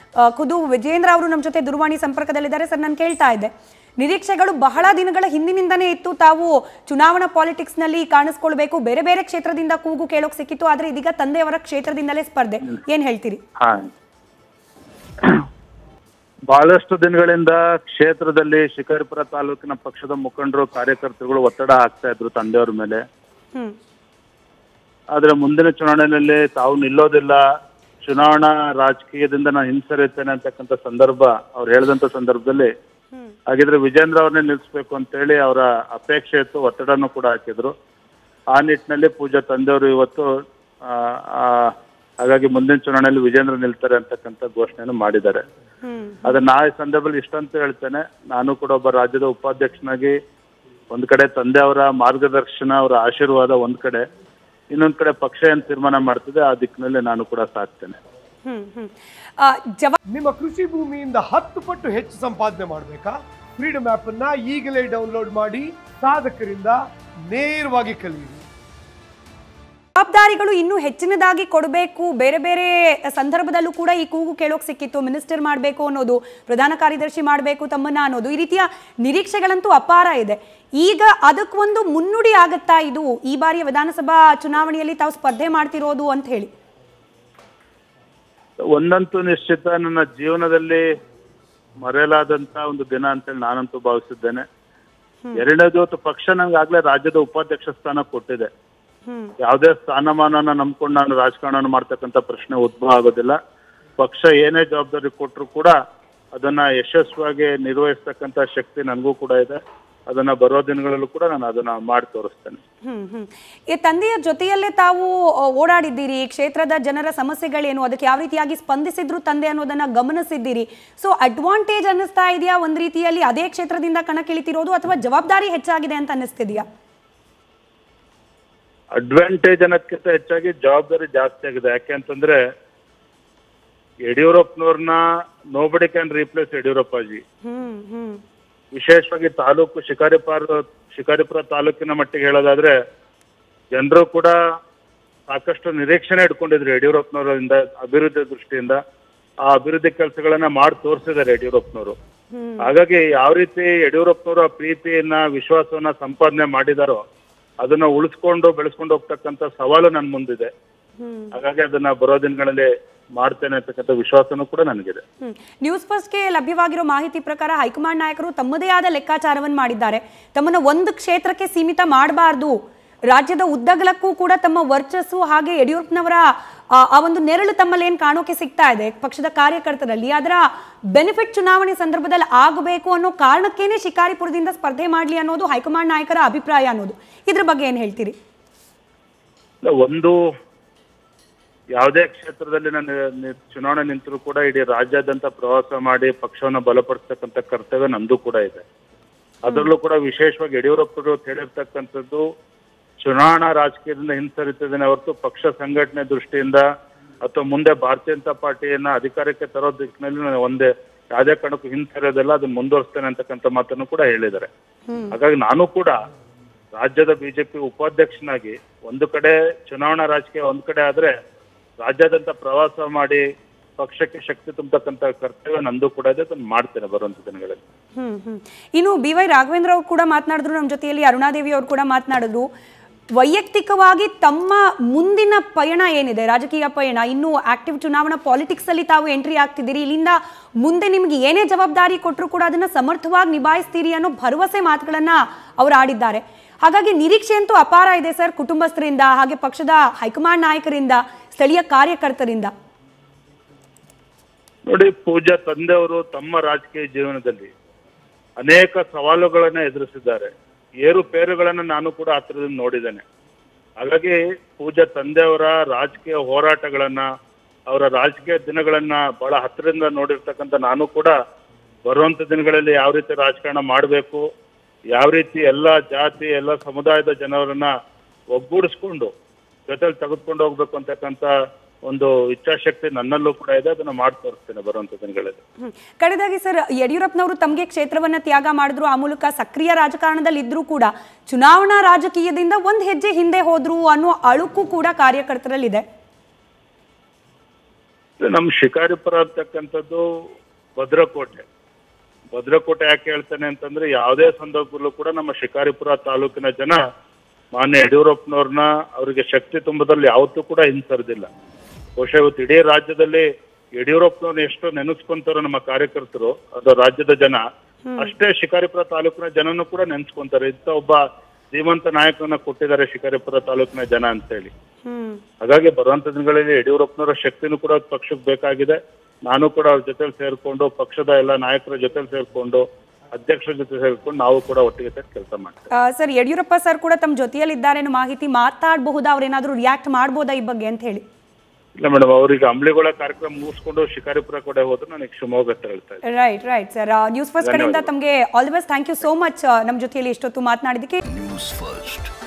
ಆ, ಖುದ್ದು ವಿಜೇಂದ್ರ ಅವರು ನಮ್ಮ ಜೊತೆ ದೂರವಾಣಿ ಸಂಪರ್ಕದಲ್ಲಿದ್ದಾರೆ ಸರ್ ನಾನು ಕೇಳ್ತಾ ಇದ್ದೆ ನಿರೀಕ್ಷೆಗಳು ಬಹಳ ದಿನಗಳ ಹಿಂದಿನಿಂದನೇ ಇತ್ತು ತಾವು ಚುನಾವಣಾ ಪಾಲಿಟಿಕ್ಸ್ ನಲ್ಲಿ ಕಾಣಿಸ್ಕೊಳ್ಬೇಕು ಬೇರೆ ಬೇರೆ ಕ್ಷೇತ್ರದಿಂದ ಕೂಗು ಕೇಳೋಕ್ ಸಿಕ್ಕಿತ್ತು ಆದ್ರೆ ಇದೀಗ ತಂದೆಯವರ ಕ್ಷೇತ್ರದಿಂದಲೇ ಸ್ಪರ್ಧೆ ಏನ್ ಹೇಳ್ತೀರಿ ಹಾ ಬಹಳಷ್ಟು ದಿನಗಳಿಂದ ಕ್ಷೇತ್ರದಲ್ಲಿ ಶಿಕಾರಿಪುರ ತಾಲೂಕಿನ ಪಕ್ಷದ ಮುಖಂಡರು ಕಾರ್ಯಕರ್ತರುಗಳು ಒತ್ತಡ ಹಾಕ್ತಾ ಇದ್ರು ತಂದೆಯವ್ರ ಮೇಲೆ ಹ್ಮ್ ಆದ್ರೆ ಮುಂದಿನ ಚುನಾವಣೆಯಲ್ಲಿ ತಾವು ನಿಲ್ಲೋದಿಲ್ಲ ಚುನಾವಣಾ ರಾಜಕೀಯದಿಂದ ನಾನು ಹಿಂಸರಿತೇನೆ ಅಂತಕ್ಕಂಥ ಸಂದರ್ಭ ಅವ್ರು ಹೇಳಿದಂತ ಸಂದರ್ಭದಲ್ಲಿ ಹ್ಮ್ ಹಾಗಿದ್ರೆ ವಿಜೇಂದ್ರ ಅವ್ರನ್ನೇ ನಿಲ್ಲಿಸ್ಬೇಕು ಅಂತೇಳಿ ಅವರ ಅಪೇಕ್ಷೆ ಇತ್ತು ಒತ್ತಡನೂ ಕೂಡ ಹಾಕಿದ್ರು ಆ ನಿಟ್ಟಿನಲ್ಲಿ ಪೂಜಾ ತಂದೆಯವರು ಇವತ್ತು ಆ, ಆ, ಹಾಗಾಗಿ ಮುಂದಿನ ಚುನಾವಣೆಯಲ್ಲಿ ವಿಜೇಂದ್ರ ನಿಲ್ತಾರೆ ಅಂತಕ್ಕಂಥ ಘೋಷಣೆಯನ್ನು ಮಾಡಿದ್ದಾರೆ ಹ್ಮ್ ಆದ್ರೆ ನಾ ಈ ಸಂದರ್ಭದಲ್ಲಿ ಇಷ್ಟಂತ ಹೇಳ್ತೇನೆ ನಾನು ಕೂಡ ಒಬ್ಬ ರಾಜ್ಯದ ಉಪಾಧ್ಯಕ್ಷನಾಗಿ ಒಂದ್ ಕಡೆ ತಂದೆ ಅವರ ಮಾರ್ಗದರ್ಶನ ಅವರ ಆಶೀರ್ವಾದ ಒಂದ್ ಕಡೆ ಇನ್ನೊಂದ್ ಕಡೆ ಪಕ್ಷ ಏನ್ ತೀರ್ಮಾನ ಮಾಡ್ತಿದೆ ಆ ದಿಕ್ಕಿನಲ್ಲಿ ನಾನು ಕೂಡ ಸಾಕ್ತೇನೆ ಹ್ಮ್ ಹ್ಮ್ ಆ, ಜವ ನಿಮ್ಮ ಕೃಷಿ ಭೂಮಿಯಿಂದ ಹತ್ತು ಪಟ್ಟು ಹೆಚ್ಚು ಸಂಪಾದನೆ ಮಾಡಬೇಕಾ ಫ್ರೀಡಮ್ ಆಪ್ ಅನ್ನ ಈಗಲೇ ಡೌನ್ಲೋಡ್ ಮಾಡಿ ಸಾಧಕರಿಂದ ನೇರವಾಗಿ ಕಲಿಯಿರಿ ಜವಾಬ್ದಾರಿಗಳು ಇನ್ನೂ ಹೆಚ್ಚಿನದಾಗಿ ಕೊಡಬೇಕು ಬೇರೆ ಬೇರೆ ಸಂದರ್ಭದಲ್ಲೂ ಕೂಡ ಈ ಕೂಗು ಕೇಳೋಕ್ ಸಿಕ್ಕಿತ್ತು ಮಿನಿಸ್ಟರ್ ಮಾಡಬೇಕು ಅನ್ನೋದು ಪ್ರಧಾನ ಕಾರ್ಯದರ್ಶಿ ಮಾಡಬೇಕು ತಮ್ಮನ್ನ ಅನ್ನೋದು ಈ ರೀತಿಯ ನಿರೀಕ್ಷೆಗಳಂತೂ ಅಪಾರ ಇದೆ ಈಗ ಅದಕ್ಕೊಂದು ಮುನ್ನುಡಿ ಆಗತ್ತಾ ಇದು ಈ ಬಾರಿಯ ವಿಧಾನಸಭಾ ಚುನಾವಣೆಯಲ್ಲಿ ತಾವು ಸ್ಪರ್ಧೆ ಮಾಡ್ತಿರೋದು ಅಂತ ಹೇಳಿ ಒಂದಂತೂ ನಿಶ್ಚಿತ ನನ್ನ ಜೀವನದಲ್ಲಿ ಮರೆಯಲಾದಂತ ಒಂದು ದಿನ ಅಂತೇಳಿ ನಾನಂತೂ ಭಾವಿಸಿದ್ದೇನೆ ಎರಡನೇದು ಹೊತ್ತು ಪಕ್ಷ ನಂಗೆ ಆಗ್ಲೇ ರಾಜ್ಯದ ಉಪಾಧ್ಯಕ್ಷ ಸ್ಥಾನ ಕೊಟ್ಟಿದೆ ಹ್ಮ್ ಯಾವುದೇ ಸ್ಥಾನಮಾನನ ನಂಬ್ಕೊಂಡು ನಾನು ರಾಜಕಾರಣ ಮಾಡ್ತಕ್ಕಂಥ ಪ್ರಶ್ನೆ ಉದ್ಭವ ಆಗೋದಿಲ್ಲ ಪಕ್ಷ ಏನೇ ಜವಾಬ್ದಾರಿ ಕೊಟ್ಟರು ಕೂಡ ಅದನ್ನ ಯಶಸ್ವಿಯಾಗಿ ನಿರ್ವಹಿಸ್ತಕ್ಕಂಥ ಶಕ್ತಿ ನನಗೂ ಕೂಡ ಇದೆ ಅದನ್ನ ಬರೋ ದಿನಗಳಲ್ಲೂ ಕೂಡ ನಾನು ಅದನ್ನ ಮಾಡಿ ತೋರಿಸ್ತೇನೆ ಹ್ಮ್ ಹ್ಮ್ ಈ ತಂದೆಯ ಜೊತೆಯಲ್ಲೇ ತಾವು ಆ, ಓಡಾಡಿದ್ದೀರಿ ಕ್ಷೇತ್ರದ ಜನರ ಸಮಸ್ಯೆಗಳೇನು ಅದಕ್ಕೆ ಯಾವ ರೀತಿಯಾಗಿ ಸ್ಪಂದಿಸಿದ್ರು ತಂದೆ ಅನ್ನೋದನ್ನ ಗಮನಿಸಿದ್ದೀರಿ ಸೊ ಅಡ್ವಾಂಟೇಜ್ ಅನ್ನಿಸ್ತಾ ಇದೆಯಾ ಒಂದ್ ರೀತಿಯಲ್ಲಿ ಅದೇ ಕ್ಷೇತ್ರದಿಂದ ಕಣಕ್ಕಿಳಿತಿರೋದು ಅಥವಾ ಜವಾಬ್ದಾರಿ ಹೆಚ್ಚಾಗಿದೆ ಅಂತ ಅನ್ನಿಸ್ತಿದ್ಯಾ ಅಡ್ವಾಂಟೇಜ್ ಅನ್ನೋದಕ್ಕಿಂತ ಹೆಚ್ಚಾಗಿ ಜವಾಬ್ದಾರಿ ಜಾಸ್ತಿ ಆಗಿದೆ ಯಾಕೆ ಅಂತಂದ್ರೆ ಯಡಿಯೂರಪ್ಪನವ್ರನ್ನ nobody can replace Yediyurappaji hmm hmm ವಿಶೇಷವಾಗಿ ತಾಲೂಕು ಶಿಕಾರಿಪುರ ಶಿಕಾರಿಪುರ ತಾಲೂಕಿನ ಮಟ್ಟಿಗೆ ಹೇಳೋದಾದ್ರೆ ಜನರು ಕೂಡ ಸಾಕಷ್ಟು ನಿರೀಕ್ಷಣೆ ಇಟ್ಕೊಂಡಿದ್ರು ಯಡಿಯೂರಪ್ಪನವರಿಂದ ಅಭಿವೃದ್ಧಿ ದೃಷ್ಟಿಯಿಂದ ಆ ಅಭಿವೃದ್ಧಿ ಕೆಲಸಗಳನ್ನ ಮಾಡಿ ತೋರಿಸಿದ್ದಾರೆ ಯಡಿಯೂರಪ್ಪನವರು ಹ್ಮ್ ಹಾಗಾಗಿ ಯಾವ ರೀತಿ ಯಡಿಯೂರಪ್ಪನವರು ಆ ಪ್ರೀತಿಯನ್ನ ವಿಶ್ವಾಸವನ್ನ ಸಂಪಾದನೆ ಮಾಡಿದಾರೋ ಅದನ್ನ ಉಳಿಸ್ಕೊಂಡು ಬೆಳೆಸ್ಕೊಂಡು ಹೋಗ್ತಕ್ಕಂಥ ಸವಾಲು ನನ್ನ ಮುಂದಿದೆ ಹ್ಮ್ ಹಾಗಾಗಿ ಅದನ್ನ ಬರೋ ದಿನಗಳಲ್ಲಿ ಮಾಡ್ತೇನೆ ಅಂತಕ್ಕಂಥ ವಿಶ್ವಾಸನೂ ಕೂಡ ನನಗಿದೆ ಹ್ಮ್. ನ್ಯೂಸ್ ಫಸ್ಟ್ಗೆ ಲಭ್ಯವಾಗಿರೋ ಮಾಹಿತಿ ಪ್ರಕಾರ ಹೈಕಮಾಂಡ್ ನಾಯಕರು ತಮ್ಮದೇ ಆದ ಲೆಕ್ಕಾಚಾರವನ್ನು ಮಾಡಿದ್ದಾರೆ ತಮ್ಮನ್ನ ಒಂದು ಕ್ಷೇತ್ರಕ್ಕೆ ಸೀಮಿತ ಮಾಡಬಾರ್ದು ರಾಜ್ಯದ ಉದ್ದಗಲಕ್ಕೂ ಕೂಡ ತಮ್ಮ ವರ್ಚಸ್ಸು ಹಾಗೆ ಯಡಿಯೂರಪ್ಪನವರ ಆ, ಆ ಒಂದು ನೆರಳು ತಮ್ಮಲ್ಲಿ ಏನು ಕಾಣೋಕೆ ಸಿಗ್ತಾ ಇದೆ ಪಕ್ಷದ ಕಾರ್ಯಕರ್ತರಲ್ಲಿ ಅದರ ಬೆನಿಫಿಟ್ ಚುನಾವಣೆ ಸಂದರ್ಭದಲ್ಲಿ ಆಗಬೇಕು ಅನ್ನೋ ಕಾರಣಕ್ಕೇನೆ ಶಿಕಾರಿಪುರದಿಂದ ಸ್ಪರ್ಧೆ ಮಾಡಲಿ ಅನ್ನೋದು ಹೈಕಮಾಂಡ್ ನಾಯಕರ ಅಭಿಪ್ರಾಯ ಅನ್ನೋದು ಇದ್ರ ಬಗ್ಗೆ ಏನು ಹೇಳ್ತೀರಿ ಇಲ್ಲ, ಒಂದು ಯಾವುದೇ ಕ್ಷೇತ್ರದಲ್ಲಿ ನಾನು ನಿ- ಚುನಾವಣೆ ನಿಂತರೂ ಕೂಡ ಇಡೀ ರಾಜ್ಯಾದ್ಯಂತ ಪ್ರವಾಸ ಮಾಡಿ ಪಕ್ಷವನ್ನ ಬಲಪಡಿಸ್ತಕ್ಕಂಥ ಕರ್ತವ್ಯ ನಂದು ಕೂಡ ಇದೆ ಅದರಲ್ಲೂ ಕೂಡ ವಿಶೇಷವಾಗಿ ಯಡಿಯೂರಪ್ಪರು ಹೇಳಿರ್ತಕ್ಕಂಥದ್ದು ಚುನಾವಣಾ ರಾಜಕೀಯದಿಂದ ಹಿಂಸರಿತಿದ್ದೇನೆ ಹೊರತು ಪಕ್ಷ ಸಂಘಟನೆ ದೃಷ್ಟಿಯಿಂದ ಅಥವಾ ಮುಂದೆ ಭಾರತೀಯ ಜನತಾ ಪಾರ್ಟಿಯನ್ನ ಅಧಿಕಾರಕ್ಕೆ ತರೋ ದಿಕ್ಕಿನಲ್ಲಿ ನಾನು ಒಂದೇ ಯಾವುದೇ ಕಾರಣಕ್ಕೂ ಹಿಂಸರಿಯೋದಿಲ್ಲ ಅದನ್ನ ಮುಂದುವರಿಸ್ತೇನೆ ಅಂತಕ್ಕಂಥ ಮಾತನ್ನು ಕೂಡ ಹೇಳಿದ್ದಾರೆ ಹಾಗಾಗಿ ನಾನು ಕೂಡ ರಾಜ್ಯದ ಬಿಜೆಪಿ ಉಪಾಧ್ಯಕ್ಷನಾಗಿ ಒಂದು ಕಡೆ ಚುನಾವಣಾ ರಾಜಕೀಯ ಒಂದ್ ಕಡೆ ಆದ್ರೆ ರಾಜ್ಯಾದ್ಯಂತ ಪ್ರವಾಸ ಮಾಡಿ ಪಕ್ಷಕ್ಕೆ ಶಕ್ತಿ ತುಂಬತಕ್ಕಂತ ಕರ್ತವ್ಯ ನಂದು ಕೂಡ ಇದೆ ಅದನ್ನ ಮಾಡ್ತೇನೆ ಬರುವಂತ ದಿನಗಳಲ್ಲಿ ಹ್ಮ್ ಹ್ಮ್ ಇನ್ನು ಬಿ ವೈ ರಾಘವೇಂದ್ರ ಅವರು ಕೂಡ ಮಾತನಾಡಿದ್ರು ನಮ್ಮ ಜೊತೆಯಲ್ಲಿ ಅರುಣಾದೇವಿ ಅವರು ಕೂಡ ಮಾತನಾಡಿದ್ರು ವೈಯಕ್ತಿಕವಾಗಿ ತಮ್ಮ ಮುಂದಿನ ಪಯಣ ಏನಿದೆ ರಾಜಕೀಯ ಪಯಣ ಇನ್ನು ಆಕ್ಟಿವ್ ಚುನಾವಣಾ ಪಾಲಿಟಿಕ್ಸ್ ಅಲ್ಲಿ ತಾವು ಎಂಟ್ರಿ ಆಗ್ತಿದ್ದೀರಿ ಇಲ್ಲಿಂದ ಮುಂದೆ ನಿಮ್ಗೆ ಏನೇ ಜವಾಬ್ದಾರಿ ಕೊಟ್ಟರು ಕೂಡ ಅದನ್ನ ಸಮರ್ಥವಾಗಿ ನಿಭಾಯಿಸ್ತೀರಿ ಅನ್ನೋ ಭರವಸೆ ಮಾತುಗಳನ್ನ ಅವರು ಆಡಿದ್ದಾರೆ ಹಾಗಾಗಿ ನಿರೀಕ್ಷೆ ಅಂತೂ ಅಪಾರ ಇದೆ ಸರ್ ಕುಟುಂಬಸ್ಥರಿಂದ ಹಾಗೆ ಪಕ್ಷದ ಹೈಕಮಾಂಡ್ ನಾಯಕರಿಂದ ಸ್ಥಳೀಯ ಕಾರ್ಯಕರ್ತರಿಂದ ನೋಡಿ ಪೂಜಾ ತಂದೆಯವರು ತಮ್ಮ ರಾಜಕೀಯ ಜೀವನದಲ್ಲಿ ಅನೇಕ ಸವಾಲುಗಳನ್ನ ಎದುರಿಸಿದ್ದಾರೆ ಏರುಪೇರುಗಳನ್ನ ನಾನು ಕೂಡ ಹತ್ರದಿಂದ ನೋಡಿದ್ದೇನೆ ಹಾಗಾಗಿ ಪೂಜಾ ತಂದೆಯವರ ರಾಜಕೀಯ ಹೋರಾಟಗಳನ್ನ ಅವರ ರಾಜಕೀಯ ದಿನಗಳನ್ನ ಬಹಳ ಹತ್ತಿರದಿಂದ ನೋಡಿರ್ತಕ್ಕಂಥ ನಾನು ಕೂಡ ಬರುವಂತ ದಿನಗಳಲ್ಲಿ ಯಾವ ರೀತಿ ರಾಜಕಾರಣ ಮಾಡಬೇಕು ಯಾವ ರೀತಿ ಎಲ್ಲ ಜಾತಿ ಎಲ್ಲ ಸಮುದಾಯದ ಜನರನ್ನ ಒಗ್ಗೂಡಿಸ್ಕೊಂಡು ಜೊತೆಲಿ ತೆಗೆದುಕೊಂಡು ಹೋಗ್ಬೇಕು ಅಂತಕ್ಕಂಥ ಒಂದು ಇಚ್ಛಾಶಕ್ತಿ ನನ್ನಲ್ಲೂ ಕೂಡ ಇದೆ ಅದನ್ನ ಮಾಡಿ ತೋರಿಸ್ತೇನೆ ಬರುವಂತ ದಿನಗಳಲ್ಲಿ ಹ್ಮ್. ಕಡೆದಾಗಿ ಸರ್ ಯಡಿಯೂರಪ್ಪನವರು ತಮಗೆ ಕ್ಷೇತ್ರವನ್ನ ತ್ಯಾಗ ಮಾಡಿದ್ರು ಆ ಮೂಲಕ ಸಕ್ರಿಯ ರಾಜಕಾರಣದಲ್ಲಿ ಇದ್ರೂ ಕೂಡ ಚುನಾವಣಾ ರಾಜಕೀಯದಿಂದ ಒಂದ್ ಹೆಜ್ಜೆ ಹಿಂದೆ ಹೋದ್ರು ಅನ್ನೋ ಅಳುಕು ಕೂಡ ಕಾರ್ಯಕರ್ತರಲ್ಲಿದೆ ನಮ್ಮ ಶಿಕಾರಿಪುರ ಅಂತಕ್ಕಂಥದ್ದು ಭದ್ರಕೋಟೆ ಭದ್ರಕೋಟೆ ಯಾಕೆ ಹೇಳ್ತೇನೆ ಅಂತಂದ್ರೆ ಯಾವುದೇ ಸಂದರ್ಭದಲ್ಲೂ ಕೂಡ ನಮ್ಮ ಶಿಕಾರಿಪುರ ತಾಲೂಕಿನ ಜನ ಮಾನ್ಯ ಯಡಿಯೂರಪ್ಪನವ್ರನ್ನ ಅವರಿಗೆ ಶಕ್ತಿ ತುಂಬದಲ್ಲಿ ಯಾವತ್ತೂ ಕೂಡ ಹಿಂಸರಿದಿಲ್ಲ ಬಹುಶಃ ಇವತ್ತು ಇಡೀ ರಾಜ್ಯದಲ್ಲಿ ಯಡಿಯೂರಪ್ಪನವ್ರನ್ನ ಎಷ್ಟು ನೆನೆಸ್ಕೊಂತಾರೋ ನಮ್ಮ ಕಾರ್ಯಕರ್ತರು ಅದು ರಾಜ್ಯದ ಜನ ಅಷ್ಟೇ ಶಿಕಾರಿಪುರ ತಾಲೂಕಿನ ಜನನು ಕೂಡ ನೆನೆಸ್ಕೊಂತಾರೆ ಇಂಥ ಒಬ್ಬ ಧೀಮಂತ ನಾಯಕನ ಕೊಟ್ಟಿದ್ದಾರೆ ಶಿಕಾರಿಪುರ ತಾಲೂಕಿನ ಜನ ಅಂತೇಳಿ ಹ್ಮ್ ಹಾಗಾಗಿ ಬರುವಂತ ದಿನಗಳಲ್ಲಿ ಯಡಿಯೂರಪ್ಪನವರ ಶಕ್ತಿನೂ ಕೂಡ ಪಕ್ಷಕ್ಕೆ ಬೇಕಾಗಿದೆ ನಾನು ಕೂಡ ಅವ್ರ ಜೊತೆಲಿ ಸೇರ್ಕೊಂಡು ಪಕ್ಷದ ಎಲ್ಲ ನಾಯಕರ ಜೊತೆಲಿ ಸೇರ್ಕೊಂಡು ಅಧ್ಯಕ್ಷರ ಜೊತೆ ಸೇರ್ಕೊಂಡು ನಾವು ಕೂಡ ಒಟ್ಟಿಗೆ ಸೇರಿ ಕೆಲಸ ಮಾಡ್ತೇವೆ ಆ, ಸರ್ ಯಡಿಯೂರಪ್ಪ ಸರ್ ಕೂಡ ತಮ್ಮ ಜೊತೆಯಲ್ಲಿದ್ದಾರೆ ಅನ್ನೋ ಮಾಹಿತಿ ಮಾತಾಡಬಹುದಾ ಅವ್ರೇನಾದ್ರೂ ರಿಯಾಕ್ಟ್ ಮಾಡ್ಬೋದಾ ಈ ಬಗ್ಗೆ ಅಂತ ಹೇಳಿ ಇಲ್ಲ ಮೇಡಮ್ ಅವ್ರಿಗೆ ಅಂಬ್ಲಿಗಳ ಕಾರ್ಯಕ್ರಮ ಮುಗಿಸ್ಕೊಂಡು ಶಿಕಾರಿಪುರ ಕಡೆ ಹೋದ್ರೆ ನನಗೆ ಶಿವಮೊಗ್ಗ ಹತ್ರ ಹೇಳ್ತಾ ಇದ್ದೆ right right sir news first ಕಡೆಯಿಂದ ತಮಗೆ all the best thank you so much ನಮ್ಮ ಜೊತೆಯಲ್ಲಿ ಇಷ್ಟೊತ್ತು ಮಾತನಾಡಿದ್ದಕ್ಕೆ ನ್ಯೂಸ್ ಫಸ್ಟ್